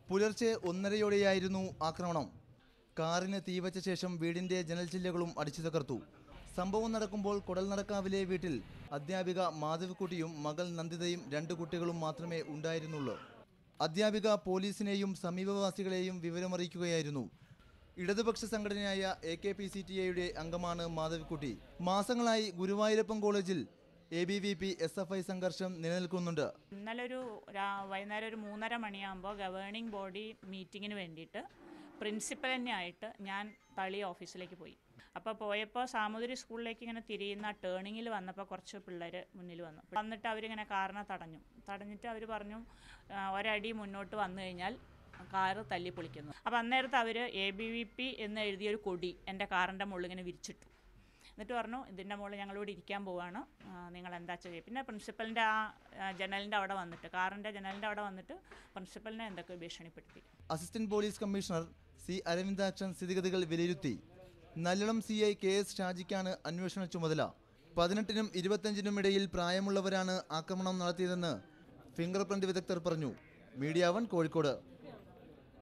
പുലർച്ചെ ഒന്നരയോടെയായിരുന്നു ആക്രമണം കാറിന് തീവച്ച ശേഷം വീടിന്റെ ജനൽച്ചില്ലകളും അടിച്ചു തകർത്തു സംഭവം നടക്കുമ്പോൾ കുടൽനടക്കാവിലെ വീട്ടിൽ അധ്യാപിക മാധവിക്കുട്ടിയും മകൾ നന്ദിതയും രണ്ട് കുട്ടികളും മാത്രമേ ഉണ്ടായിരുന്നുള്ളൂ അധ്യാപിക പോലീസിനെയും സമീപവാസികളെയും വിവരമറിയിക്കുകയായിരുന്നു ഇടതുപക്ഷ സംഘടനയായ A K P C T എയുടെ അംഗമാണ് മാധവിക്കുട്ടി മാസങ്ങളായി ഗുരുവായൂരപ്പൻ കോളേജിൽ A B V P S F I സംഘർഷം നിലനിൽക്കുന്നുണ്ട് ഇന്നലെ ഒരു രാ- വൈകുന്നേരം ഒരു മൂന്നര മണിയാകുമ്പോൾ ഗവേണിംഗ് ബോഡി മീറ്റിങ്ങിന് വേണ്ടിയിട്ട് പ്രിൻസിപ്പൽ തന്നെ ആയിട്ട് ഞാൻ തളി ഓഫീസിലേക്ക് പോയി അപ്പോൾ പോയപ്പോൾ സാമൂതിരി സ്കൂളിലേക്ക് ഇങ്ങനെ തിരിയുന്ന ടേണിങ്ങിൽ വന്നപ്പോൾ കുറച്ച് പിള്ളേർ മുന്നിൽ വന്നു വന്നിട്ട് അവരിങ്ങനെ കാറിനെ തടഞ്ഞു തടഞ്ഞിട്ട് അവർ പറഞ്ഞു "ആ, ഒരടി മുന്നോട്ട് വന്നു കഴിഞ്ഞാൽ കാറ് തല്ലി പൊളിക്കുന്നു അപ്പോൾ അന്നേരത്ത് അവർ എ ബി വി പി എന്ന് എഴുതിയൊരു കൊടി എൻ്റെ കാറിൻ്റെ മുകളിൽ ഇങ്ങനെ വിരിച്ചിട്ടു എന്നിട്ട് പറഞ്ഞു ഇതിൻ്റെ മുകളിൽ ഞങ്ങളിവിടെ ഇരിക്കാൻ പോവാണ് ആ, നിങ്ങൾ എന്താ ചെയ്യുക പിന്നെ പ്രിൻസിപ്പലിൻ്റെ ആ ആ, ജനലിൻ്റെ അവിടെ വന്നിട്ട് കാറിൻ്റെ ജനലിൻ്റെ അവിടെ വന്നിട്ട് പ്രിൻസിപ്പലിനെ എന്തൊക്കെ ഭീഷണിപ്പെടുത്തി assistant police commissioner C Aravindakshan സ്ഥിതിഗതികൾ വിലയിരുത്തി Nallalam C I K S ഷാജിക്കാണ് അന്വേഷണ ചുമതല പതിനെട്ടിനും ഇരുപത്തഞ്ചിനും ഇടയിൽ പ്രായമുള്ളവരാണ് ആക്രമണം നടത്തിയതെന്ന് ഫിംഗർ പ്രിന്റ് വിദഗ്ധർ പറഞ്ഞു മീഡിയ വൺ കോഴിക്കോട്